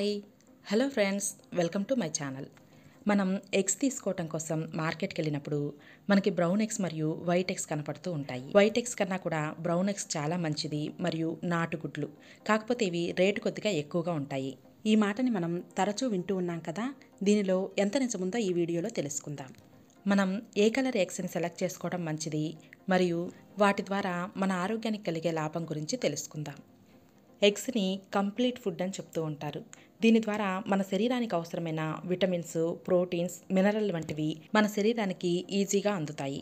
hi hello friends welcome to my channel మనం eggs తీసుకోవటం కోసం మార్కెట్కి వెళ్ళినప్పుడు మనకి బ్రౌన్ ఎగ్స్ మరియు వైట్ ఎగ్స్ కనపడుతూ ఉంటాయి వైట్ ఎగ్స్ కన్నా కూడా బ్రౌన్ ఎగ్స్ చాలా మంచిది మరియు నాటుగుడ్లు కాకపోతే ఇవి రేటు కొద్దిగా ఎక్కువగా ఉంటాయి ఈ మాటని మనం తరచూ వింటూ ఉన్నాం కదా దీనిలో ఎంత నిజముందో ఈ వీడియోలో తెలుసుకుందాం మనం ఏ కలర్ ఎగ్స్ని సెలెక్ట్ చేసుకోవడం మంచిది మరియు వాటి ద్వారా మన ఆరోగ్యానికి కలిగే లాభం గురించి తెలుసుకుందాం ఎగ్స్ని కంప్లీట్ ఫుడ్ అని చెప్తూ ఉంటారు దీని ద్వారా మన శరీరానికి అవసరమైన విటమిన్స్ ప్రోటీన్స్ మినరల్ వంటివి మన శరీరానికి ఈజీగా అందుతాయి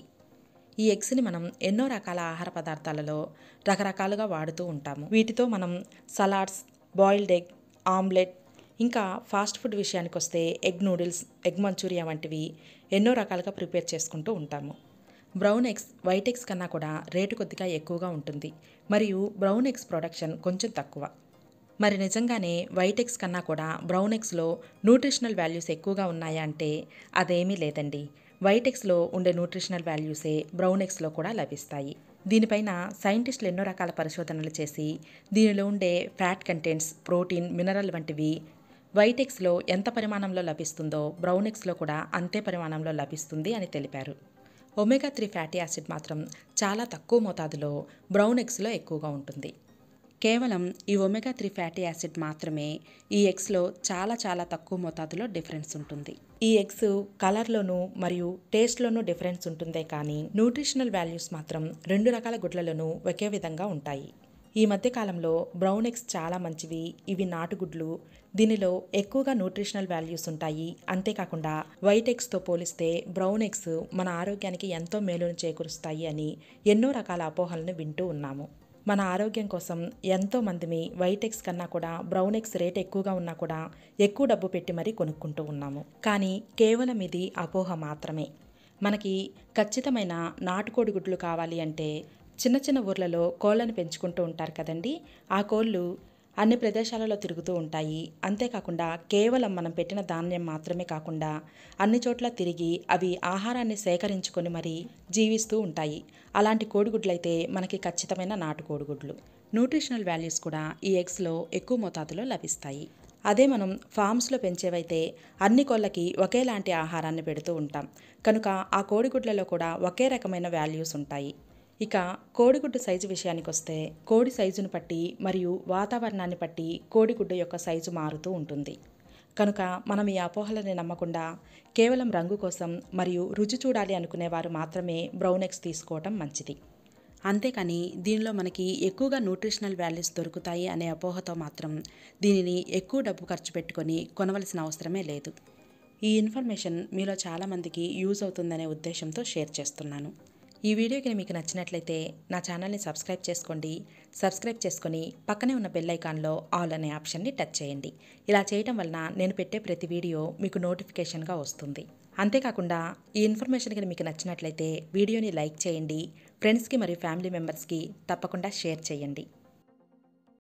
ఈ ఎగ్స్ని మనం ఎన్నో రకాల ఆహార పదార్థాలలో రకరకాలుగా వాడుతూ ఉంటాము వీటితో మనం సలాడ్స్ బాయిల్డ్ ఎగ్ ఆమ్లెట్ ఇంకా ఫాస్ట్ ఫుడ్ విషయానికి వస్తే ఎగ్ నూడిల్స్ ఎగ్ మంచూరియా వంటివి ఎన్నో రకాలుగా ప్రిపేర్ చేసుకుంటూ ఉంటాము బ్రౌన్ ఎగ్స్ వైట్ ఎగ్స్ కన్నా కూడా రేటు కొద్దిగా ఎక్కువగా ఉంటుంది మరియు బ్రౌన్ ఎగ్స్ ప్రొడక్షన్ కొంచెం తక్కువ మరి నిజంగానే వైట్ ఎగ్స్ కన్నా కూడా బ్రౌన్ ఎగ్స్లో న్యూట్రిషనల్ వాల్యూస్ ఎక్కువగా ఉన్నాయా అంటే అదేమీ లేదండి వైట్ ఎగ్స్లో ఉండే న్యూట్రిషనల్ వాల్యూసే బ్రౌన్ ఎగ్స్లో కూడా లభిస్తాయి దీనిపైన సైంటిస్టులు ఎన్నో రకాల పరిశోధనలు చేసి దీనిలో ఉండే ఫ్యాట్ కంటెంట్స్ ప్రోటీన్ మినరల్ వంటివి వైట్ ఎగ్స్లో ఎంత పరిమాణంలో లభిస్తుందో బ్రౌన్ ఎగ్స్లో కూడా అంతే పరిమాణంలో లభిస్తుంది అని తెలిపారు ఒమేగా త్రీ ఫ్యాటీ యాసిడ్ మాత్రం చాలా తక్కువ మోతాదులో బ్రౌన్ ఎగ్స్లో ఎక్కువగా ఉంటుంది కేవలం ఈ ఒమేగా త్రీ ఫ్యాటీ యాసిడ్ మాత్రమే ఈ ఎగ్స్లో చాలా చాలా తక్కువ మోతాదులో డిఫరెన్స్ ఉంటుంది ఈ ఎగ్స్ కలర్లోనూ మరియు టేస్ట్లోనూ డిఫరెన్స్ ఉంటుందే కానీ న్యూట్రిషనల్ వాల్యూస్ మాత్రం రెండు రకాల గుడ్లలోనూ ఒకే విధంగా ఉంటాయి ఈ మధ్య కాలంలో బ్రౌన్ ఎగ్స్ చాలా మంచివి ఇవి నాటుగుడ్లు దీనిలో ఎక్కువగా న్యూట్రిషనల్ వాల్యూస్ ఉంటాయి అంతేకాకుండా వైట్ ఎగ్స్తో పోలిస్తే బ్రౌన్ ఎగ్స్ మన ఆరోగ్యానికి ఎంతో మేలును చేకూరుస్తాయి అని ఎన్నో రకాల అపోహలను వింటూ ఉన్నాము మన ఆరోగ్యం కోసం ఎంతో మందిమి వైట్ ఎగ్స్ కన్నా కూడా బ్రౌన్ ఎగ్స్ రేట్ ఎక్కువగా ఉన్నా కూడా ఎక్కువ డబ్బు పెట్టి మరీ కొనుక్కుంటూ ఉన్నాము కానీ కేవలం ఇది అపోహ మాత్రమే మనకి ఖచ్చితమైన నాటుకోడి గుడ్లు కావాలి అంటే చిన్న చిన్న ఊర్లలో కోళ్ళను పెంచుకుంటూ ఉంటారు కదండి ఆ కోళ్ళు అన్ని ప్రదేశాలలో తిరుగుతూ ఉంటాయి అంతేకాకుండా కేవలం మనం పెట్టిన ధాన్యం మాత్రమే కాకుండా అన్ని చోట్ల తిరిగి అవి ఆహారాన్ని సేకరించుకొని మరీ జీవిస్తూ ఉంటాయి అలాంటి కోడిగుడ్లయితే మనకి ఖచ్చితమైన నాటు కోడిగుడ్లు న్యూట్రిషనల్ వాల్యూస్ కూడా ఈ ఎగ్స్లో ఎక్కువ మోతాదులో లభిస్తాయి అదే మనం ఫామ్స్లో పెంచేవైతే అన్ని కోళ్ళకి ఒకేలాంటి ఆహారాన్ని పెడుతూ ఉంటాం కనుక ఆ కోడిగుడ్లలో కూడా ఒకే రకమైన వాల్యూస్ ఉంటాయి ఇక కోడిగుడ్డు సైజు విషయానికి వస్తే కోడి సైజును బట్టి మరియు వాతావరణాన్ని బట్టి కోడిగుడ్డు యొక్క సైజు మారుతూ ఉంటుంది కనుక మనం ఈ అపోహలని నమ్మకుండా కేవలం రంగు కోసం మరియు రుచి చూడాలి అనుకునేవారు మాత్రమే బ్రౌన్ ఎగ్స్ తీసుకోవటం మంచిది అంతేకాని దీనిలో మనకి ఎక్కువగా న్యూట్రిషనల్ వాల్యూస్ దొరుకుతాయి అనే అపోహతో మాత్రం దీనిని ఎక్కువ డబ్బు ఖర్చు పెట్టుకొని కొనవలసిన అవసరమే లేదు ఈ ఇన్ఫర్మేషన్ మీలో చాలామందికి యూజ్ అవుతుందనే ఉద్దేశంతో షేర్ చేస్తున్నాను ఈ వీడియో కనుక మీకు నచ్చినట్లయితే నా ఛానల్ని సబ్స్క్రైబ్ చేసుకోండి సబ్స్క్రైబ్ చేసుకొని పక్కనే ఉన్న బెల్ ఐకాన్లో ఆల్ అనే ఆప్షన్ని టచ్ చేయండి ఇలా చేయటం వలన నేను పెట్టే ప్రతి వీడియో మీకు నోటిఫికేషన్గా వస్తుంది అంతేకాకుండా ఈ ఇన్ఫర్మేషన్ కనుక మీకు నచ్చినట్లయితే వీడియోని లైక్ చేయండి ఫ్రెండ్స్కి మరియు ఫ్యామిలీ మెంబర్స్కి తప్పకుండా షేర్ చేయండి